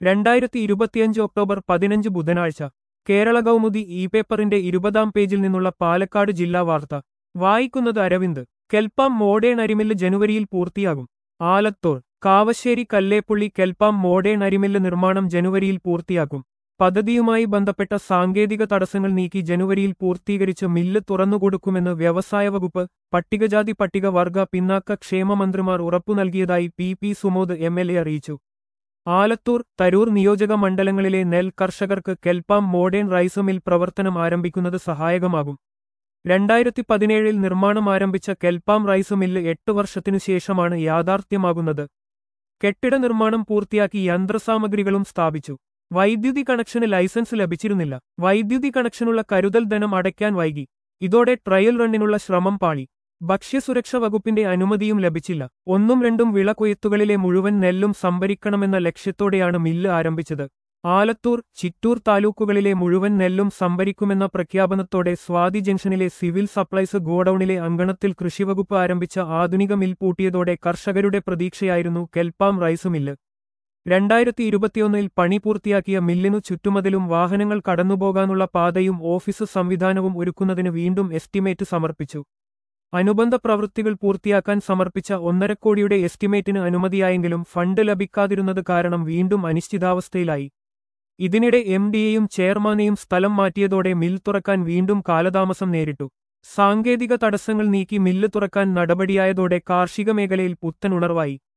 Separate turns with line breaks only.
രണ്ടായിരത്തി ഇരുപത്തിയഞ്ച് ഒക്ടോബർ പതിനഞ്ച് ബുധനാഴ്ച കേരള കൗമുദി ഇ പേപ്പറിന്റെ ഇരുപതാം പേജിൽ നിന്നുള്ള പാലക്കാട് ജില്ലാ വാർത്ത വായിക്കുന്നത് അരവിന്ദ് കെൽപ്പാം മോഡേൺ അരിമില്ല് ജനുവരിയിൽ പൂർത്തിയാകും ആലത്തോൾ കാവശ്ശേരി കല്ലേപ്പുള്ളി കെൽപ്പാം മോഡേൺ അരിമില്ല് നിർമ്മാണം ജനുവരിയിൽ പൂർത്തിയാക്കും പദ്ധതിയുമായി ബന്ധപ്പെട്ട സാങ്കേതിക തടസ്സങ്ങൾ നീക്കി ജനുവരിയിൽ പൂർത്തീകരിച്ച് മില്ല് തുറന്നുകൊടുക്കുമെന്ന് വ്യവസായ വകുപ്പ് പട്ടികജാതി പട്ടികവർഗ പിന്നാക്ക ക്ഷേമ മന്ത്രിമാർ ഉറപ്പു നൽകിയതായി P P Sumod M L A അറിയിച്ചു ആലത്തൂർ തരൂർ നിയോജക മണ്ഡലങ്ങളിലെ നെൽ കർഷകർക്ക് കെൽപ്പാം മോഡേൺ റൈസ് മിൽ പ്രവർത്തനം ആരംഭിക്കുന്നത് സഹായകമാകും രണ്ടായിരത്തി പതിനേഴിൽ നിർമ്മാണം ആരംഭിച്ച കെൽപ്പാം റൈസ് മില്ല് എട്ട് വർഷത്തിനു ശേഷമാണ് യാഥാർത്ഥ്യമാകുന്നത് കെട്ടിട നിർമ്മാണം പൂർത്തിയാക്കി യന്ത്രസാമഗ്രികളും സ്ഥാപിച്ചു വൈദ്യുതി കണക്ഷന് ലൈസൻസ് ലഭിച്ചിരുന്നില്ല വൈദ്യുതി കണക്ഷനുള്ള കരുതൽ ധനം അടയ്ക്കാൻ വൈകി ഇതോടെ ട്രയൽ റണ്ണിനുള്ള ശ്രമം പാളി ഭക്ഷ്യസുരക്ഷ വകുപ്പിന്റെ അനുമതിയും ലഭിച്ചില്ല ഒന്നും രണ്ടും വിള കൊയ്ത്തുകളിലെ മുഴുവൻ നെല്ലും സംഭരിക്കണമെന്ന ലക്ഷ്യത്തോടെയാണ് മില്ല് ആരംഭിച്ചത് ആലത്തൂർ ചിറ്റൂർ താലൂക്കുകളിലെ മുഴുവൻ നെല്ലും സംഭരിക്കുമെന്ന പ്രഖ്യാപനത്തോടെ സ്വാതി ജംഗ്ഷനിലെ സിവിൽ സപ്ലൈസ് ഗോഡൌണിലെ അങ്കണത്തിൽ കൃഷിവകുപ്പ് ആരംഭിച്ച ആധുനിക മിൽ പൂട്ടിയതോടെ കർഷകരുടെ പ്രതീക്ഷയായിരുന്നു കെൽപ്പാം റൈസ് മില്ല് രണ്ടായിരത്തി ഇരുപത്തിയൊന്നിൽ പണി പൂർത്തിയാക്കിയ മില്ലിനു ചുറ്റുമതിലും വാഹനങ്ങൾ കടന്നുപോകാനുള്ള പാതയും ഓഫീസ് സംവിധാനവും ഒരുക്കുന്നതിന് വീണ്ടും എസ്റ്റിമേറ്റ് സമർപ്പിച്ചു അനുബന്ധ പ്രവൃത്തികൾ പൂർത്തിയാക്കാൻ സമർപ്പിച്ച ഒന്നര കോടിയുടെ എസ്റ്റിമേറ്റിന് അനുമതിയായെങ്കിലും ഫണ്ട് ലഭിക്കാതിരുന്നത് കാരണം വീണ്ടും അനിശ്ചിതാവസ്ഥയിലായി ഇതിനിടെ എം ഡിയെയും ചെയർമാനെയും സ്ഥലം മാറ്റിയതോടെ മിൽ തുറക്കാൻ വീണ്ടും കാലതാമസം നേരിട്ടു സാങ്കേതിക തടസ്സങ്ങൾ നീക്കി മില്ല് തുറക്കാൻ നടപടിയായതോടെ കാർഷിക മേഖലയിൽ പുത്തനുണർവായി